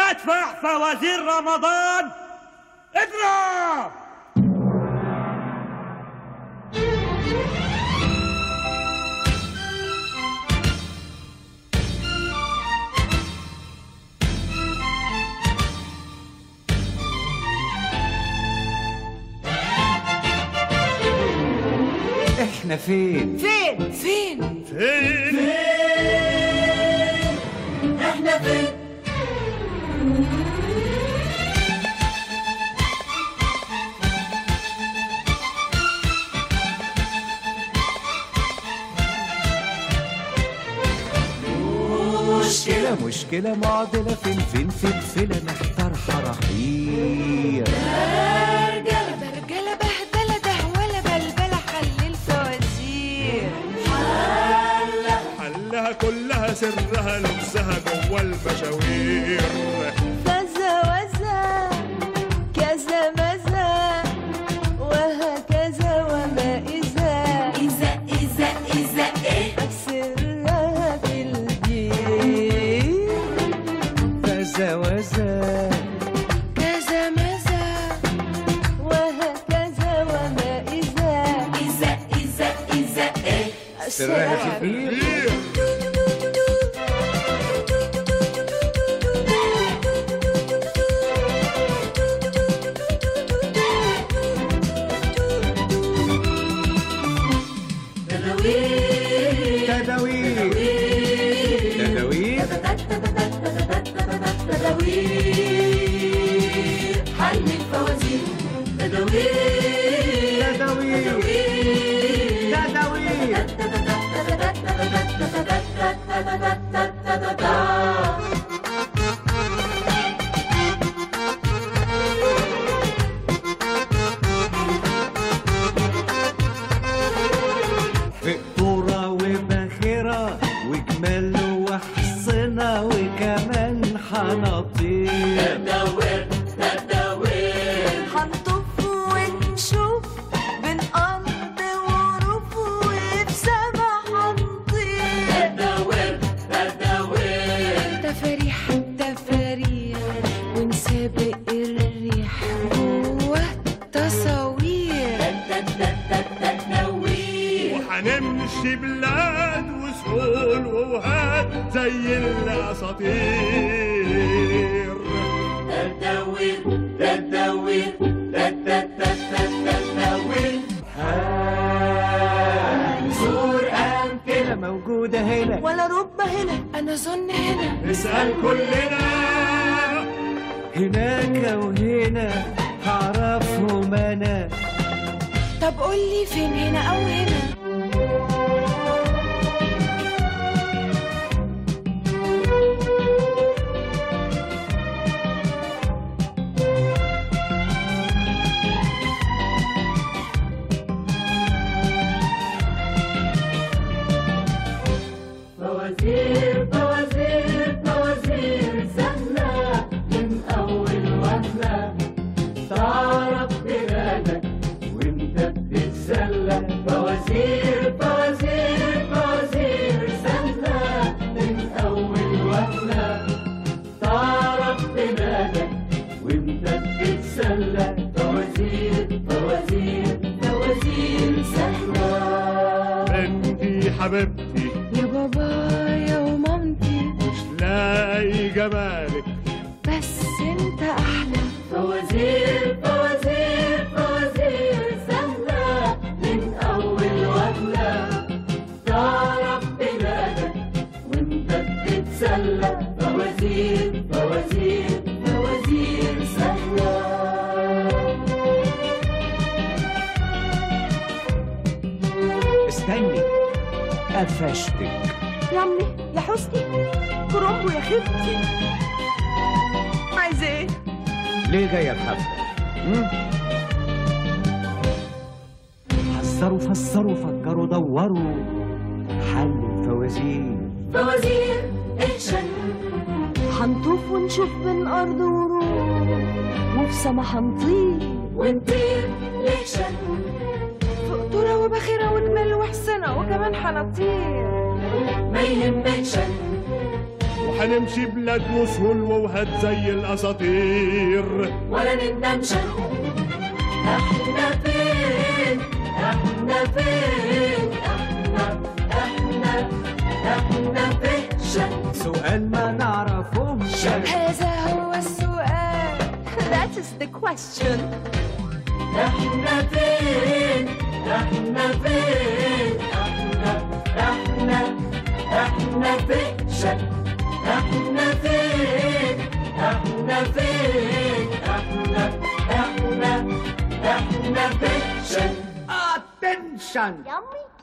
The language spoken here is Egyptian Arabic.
ادفع فوازير رمضان اضرب احنا فين فين فين فين احنا فين مشكلة مشكلة معضلة فين فين فلفلة محتار حرحير برجلة برجلة بهدلة دهولة بلبلة حل الفوازير حلها كلها سرها لبسها جوه المشاوير فزة وزة كذا مزة وهكذا وما إذا إذا إذا إذا إيه سرها في الجيب فزوزة كذا مزة وهكذا وما إذا إذا إذا إذا إيه سرها كبير تداوير تداوير تداوير حل الفوازير تداوير تداوير تداوير فقطورة وباخرة وجمال وحصنة وكمان حناطير هنطف ونشوف بين أرض ورف وفي سما هنطير تفاريح تفاريح ونسابق الريح جوه تصاوير وهنمشي بلاد وسهول ووهات زي الاساطير زور أمثلة موجودة هنا ولا رب هنا أنا ظن هنا نسأل كلنا هناك وهنا هعرفهم أنا طب قولي فين هنا أو هنا انتي حبيبتي يا بابايا ومامتي مش لاقي جمالك بس انت احلى فوازير فوازير فوازير سهلة من اول وهلة تعرف بلادك وانت بتتسلى فوازير فوازير فوازير سهلة استني قفشتك يا عمي يا حسني كرومبو يا خفتي عايزة ايه؟ ليه جاية بحفلة؟ مم؟ حذروا فسروا فكروا دوروا حل الفوازير فوازير اكشن هنطوف ونشوف بين ارض وروح وفي سما هنطير ونطير ليكشن في قطورة وبخيرة وجمال وحسنة وكمان هنطير ما يهمكش وحنمشي بلاد وسهول ووهد زي الاساطير ولا نندمش احنا فين احنا فين احنا احنا احنا فين سؤال ما نعرفهمش هذا هو السؤال That is the question احنا فين احنا فين احنا احنا احنا فين احنا فين احنا فين احنا احنا احنا فين Attention! Yummy